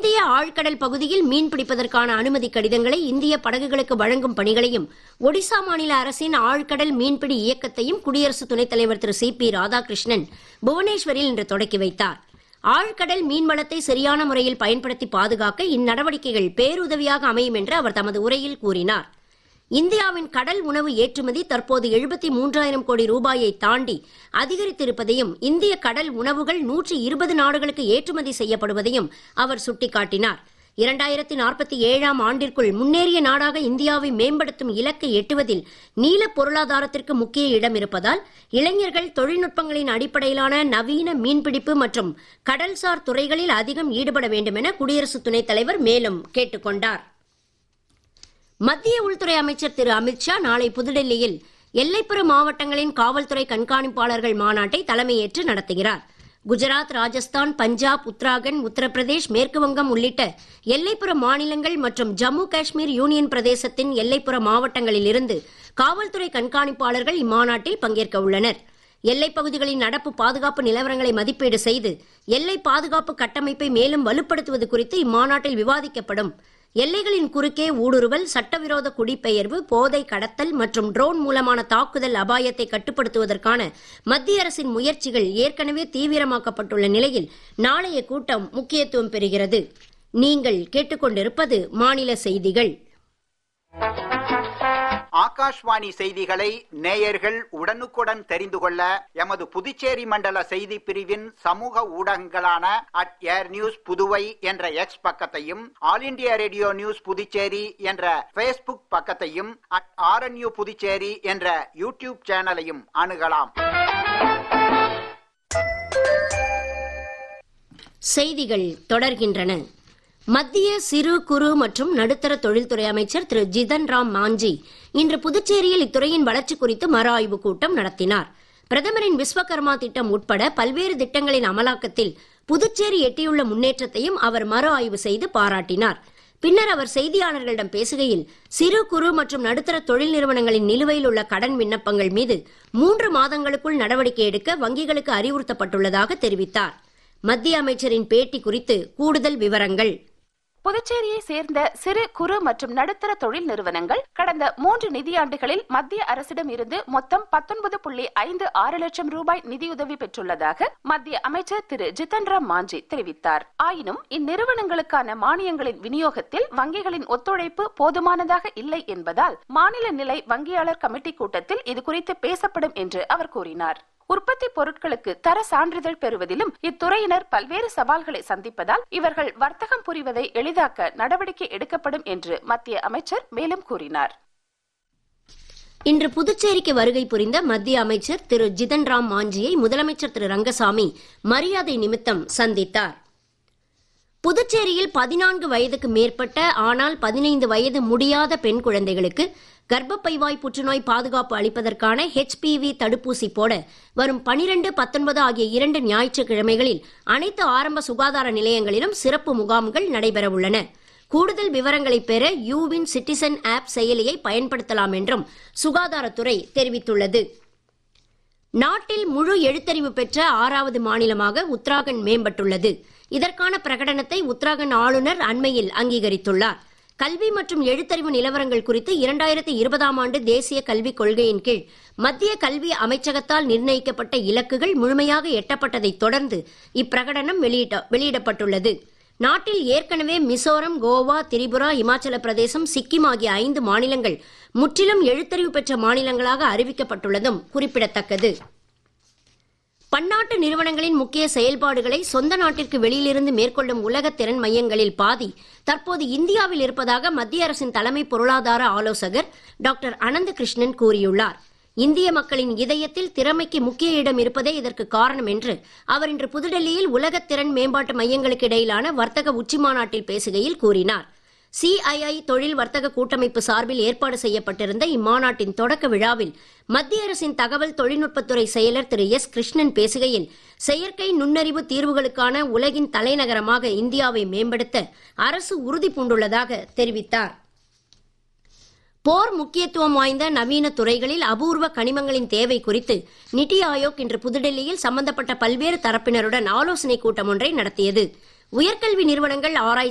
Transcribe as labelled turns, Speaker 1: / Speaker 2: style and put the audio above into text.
Speaker 1: இந்திய ஆழ்கடல் பகுதியில் மீன் பிடிப்பதற்கான அனுமதி கடிதங்களை இந்திய படகுகளுக்கு வழங்கும் பணிகளையும் ஒடிசா மாநில அரசின் ஆழ்கடல் மீன்பிடி இயக்கத்தையும் குடியரசு துணைத் தலைவர் திரு சி பி ராதாகிருஷ்ணன் புவனேஸ்வரில் இன்று தொடக்கி வைத்தார் ஆழ்கடல் மீன்வளத்தை சரியான முறையில் பயன்படுத்தி பாதுகாக்க இந்நடவடிக்கைகள் பேருதவியாக அமையும் என்று அவர் தமது உரையில் கூறினார் இந்தியாவின் கடல் உணவு ஏற்றுமதி தற்போது எழுபத்தி மூன்றாயிரம் கோடி ரூபாயை தாண்டி அதிகரித்திருப்பதையும் இந்திய கடல் உணவுகள் நூற்றி இருபது நாடுகளுக்கு ஏற்றுமதி செய்யப்படுவதையும் அவர் சுட்டிக்காட்டினார் இரண்டாயிரத்தி நாற்பத்தி ஏழாம் ஆண்டிற்குள் முன்னேறிய நாடாக இந்தியாவை மேம்படுத்தும் இலக்கை எட்டுவதில் நீல பொருளாதாரத்திற்கு முக்கிய இடம் இருப்பதால் இளைஞர்கள் தொழில்நுட்பங்களின் அடிப்படையிலான நவீன மீன்பிடிப்பு மற்றும் கடல்சார் துறைகளில் அதிகம் ஈடுபட வேண்டும் என குடியரசு துணைத் தலைவர் மேலும் கேட்டுக் கொண்டார் மத்திய உள்துறை அமைச்சர் திரு அமித்ஷா நாளை புதுடெல்லியில் எல்லைப்புற மாவட்டங்களின் காவல்துறை கண்காணிப்பாளர்கள் மாநாட்டை தலைமையேற்று நடத்துகிறார் குஜராத் ராஜஸ்தான் பஞ்சாப் உத்தராகண்ட் உத்தரப்பிரதேஷ் மேற்குவங்கம் உள்ளிட்ட எல்லைப்புற மாநிலங்கள் மற்றும் ஜம்மு காஷ்மீர் யூனியன் பிரதேசத்தின் எல்லைப்புற மாவட்டங்களில் இருந்து காவல்துறை கண்காணிப்பாளர்கள் இம்மாநாட்டில் பங்கேற்க உள்ளனர் எல்லைப் பகுதிகளின் நடப்பு பாதுகாப்பு நிலவரங்களை மதிப்பீடு செய்து எல்லை பாதுகாப்பு கட்டமைப்பை மேலும் வலுப்படுத்துவது குறித்து இம்மாநாட்டில் விவாதிக்கப்படும் எல்லைகளின் குறுக்கே ஊடுருவல் சட்டவிரோத குடிபெயர்வு போதை கடத்தல் மற்றும் ட்ரோன் மூலமான தாக்குதல் அபாயத்தை கட்டுப்படுத்துவதற்கான மத்திய அரசின் முயற்சிகள் ஏற்கனவே தீவிரமாக்கப்பட்டுள்ள நிலையில் நாளைய கூட்டம் முக்கியத்துவம் பெறுகிறது நீங்கள் கேட்டுக்கொண்டிருப்பது மாநில செய்திகள்
Speaker 2: ஆகாஷ்வாணி செய்திகளை நேயர்கள் உடனுக்குடன் தெரிந்து கொள்ள எமது புதுச்சேரி மண்டல செய்தி பிரிவின் சமூக ஊடகங்களான அட் ஏர் நியூஸ் புதுவை என்ற எக்ஸ் பக்கத்தையும் all India radio news Puducherry என்ற பேஸ்புக் பக்கத்தையும் அட் ஆர்என்யூ புதுச்சேரி என்ற யூடியூப் சேனலையும் அணுகலாம்
Speaker 1: செய்திகள் தொடர்கின்றன மத்திய சிறு குறு மற்றும் நடுத்தர தொழில்துறை அமைச்சர் திரு ஜிதன் ராம் மாஞ்சி இன்று புதுச்சேரியில் இத்துறையின் வளர்ச்சி குறித்து மறு ஆய்வுக் கூட்டம் நடத்தினார் பிரதமரின் விஸ்வகர்மா திட்டம் உட்பட பல்வேறு திட்டங்களின் அமலாக்கத்தில் புதுச்சேரி எட்டியுள்ள முன்னேற்றத்தையும் அவர் மறு ஆய்வு செய்து பாராட்டினார் பின்னர் அவர் செய்தியாளர்களிடம் பேசுகையில் சிறு குறு மற்றும் நடுத்தர தொழில் நிறுவனங்களின் நிலுவையில் உள்ள கடன் விண்ணப்பங்கள் மீது மூன்று மாதங்களுக்குள் நடவடிக்கை எடுக்க வங்கிகளுக்கு அறிவுறுத்தப்பட்டுள்ளதாக தெரிவித்தார் மத்திய அமைச்சரின் பேட்டி குறித்து கூடுதல் விவரங்கள்
Speaker 3: புதுச்சேரியை சேர்ந்த சிறு குறு மற்றும் நடுத்தர தொழில் நிறுவனங்கள் கடந்த மூன்று நிதியாண்டுகளில் மத்திய அரசிடம் இருந்து மொத்தம் பத்தொன்பது புள்ளி ஐந்து ஆறு லட்சம் ரூபாய் நிதியுதவி பெற்றுள்ளதாக மத்திய அமைச்சர் திரு ஜிதன் ராம் மாஞ்சி தெரிவித்தார் ஆயினும் இந்நிறுவனங்களுக்கான மானியங்களின் விநியோகத்தில் வங்கிகளின் ஒத்துழைப்பு போதுமானதாக இல்லை என்பதால் மாநில நிலை வங்கியாளர் கமிட்டி கூட்டத்தில் இதுகுறித்து பேசப்படும் என்று அவர் கூறினார் உற்பத்தி பொருட்களுக்கு தர சான்றிதழ் பெறுவதிலும் இத்துறையினர் பல்வேறு சவால்களை சந்திப்பதால் இவர்கள் வர்த்தகம் புரிவதை எளிதாக்க நடவடிக்கை எடுக்கப்படும் என்று மத்திய அமைச்சர் மேலும் கூறினார்
Speaker 1: இன்று புதுச்சேரிக்கு வருகை புரிந்த மத்திய அமைச்சர் திரு ஜிதன் ராம் மாஞ்சியை முதலமைச்சர் திரு ரங்கசாமி மரியாதை நிமித்தம் சந்தித்தார் புதுச்சேரியில் பதினான்கு வயதுக்கு மேற்பட்ட ஆனால் பதினைந்து வயது முடியாத பெண் குழந்தைகளுக்கு கர்ப்பப்பைவாய் புற்றுநோய் பாதுகாப்பு அளிப்பதற்கான ஹெச்பிவி தடுப்பூசி போட வரும் பனிரெண்டு பத்தொன்பது ஆகிய இரண்டு ஞாயிற்றுக்கிழமைகளில் அனைத்து ஆரம்ப சுகாதார நிலையங்களிலும் சிறப்பு முகாம்கள் நடைபெற உள்ளன கூடுதல் விவரங்களை பெற யூவின் சிட்டிசன் ஆப் செயலியை பயன்படுத்தலாம் என்றும் சுகாதாரத்துறை தெரிவித்துள்ளது நாட்டில் முழு எழுத்தறிவு பெற்ற ஆறாவது மாநிலமாக உத்தராகண்ட் மேம்பட்டுள்ளது இதற்கான பிரகடனத்தை உத்தராகண்ட் ஆளுநர் அண்மையில் அங்கீகரித்துள்ளார் கல்வி மற்றும் எழுத்தறிவு நிலவரங்கள் குறித்து இரண்டாயிரத்தி இருபதாம் ஆண்டு தேசிய கல்விக் கொள்கையின் கீழ் மத்திய கல்வி அமைச்சகத்தால் நிர்ணயிக்கப்பட்ட இலக்குகள் முழுமையாக எட்டப்பட்டதைத் தொடர்ந்து இப்பிரகடனம் வெளியிட்ட வெளியிடப்பட்டுள்ளது நாட்டில் ஏற்கனவே மிசோரம் கோவா திரிபுரா இமாச்சல பிரதேசம் சிக்கிம் ஆகிய ஐந்து மாநிலங்கள் முற்றிலும் எழுத்தறிவு பெற்ற மாநிலங்களாக அறிவிக்கப்பட்டுள்ளதும் குறிப்பிடத்தக்கது பன்னாட்டு நிறுவனங்களின் முக்கிய செயல்பாடுகளை சொந்த நாட்டிற்கு வெளியிலிருந்து மேற்கொள்ளும் உலக திறன் மையங்களில் பாதி தற்போது இந்தியாவில் இருப்பதாக மத்திய அரசின் தலைமை பொருளாதார ஆலோசகர் டாக்டர் அனந்த கிருஷ்ணன் கூறியுள்ளார் இந்திய மக்களின் இதயத்தில் திறமைக்கு முக்கிய இடம் இருப்பதே இதற்கு காரணம் என்று அவர் இன்று புதுடெல்லியில் உலக திறன் மேம்பாட்டு மையங்களுக்கு இடையிலான வர்த்தக உச்சிமாநாட்டில் பேசுகையில் கூறினார் சிஐஐ தொழில் வர்த்தக கூட்டமைப்பு சார்பில் ஏற்பாடு செய்யப்பட்டிருந்த இம்மாநாட்டின் தொடக்க விழாவில் மத்திய அரசின் தகவல் தொழில்நுட்பத்துறை செயலர் திரு எஸ் கிருஷ்ணன் பேசுகையில் செயற்கை நுண்ணறிவு தீர்வுகளுக்கான உலகின் தலைநகரமாக இந்தியாவை மேம்படுத்த அரசு உறுதி பூண்டுள்ளதாக தெரிவித்தார் போர் முக்கியத்துவம் வாய்ந்த நவீன துறைகளில் அபூர்வ கனிமங்களின் தேவை குறித்து நிதி ஆயோக் இன்று புதுடெல்லியில் சம்பந்தப்பட்ட பல்வேறு தரப்பினருடன் ஆலோசனைக் கூட்டம் ஒன்றை நடத்தியது உயர்கல்வி நிறுவனங்கள் ஆராய்ச்சி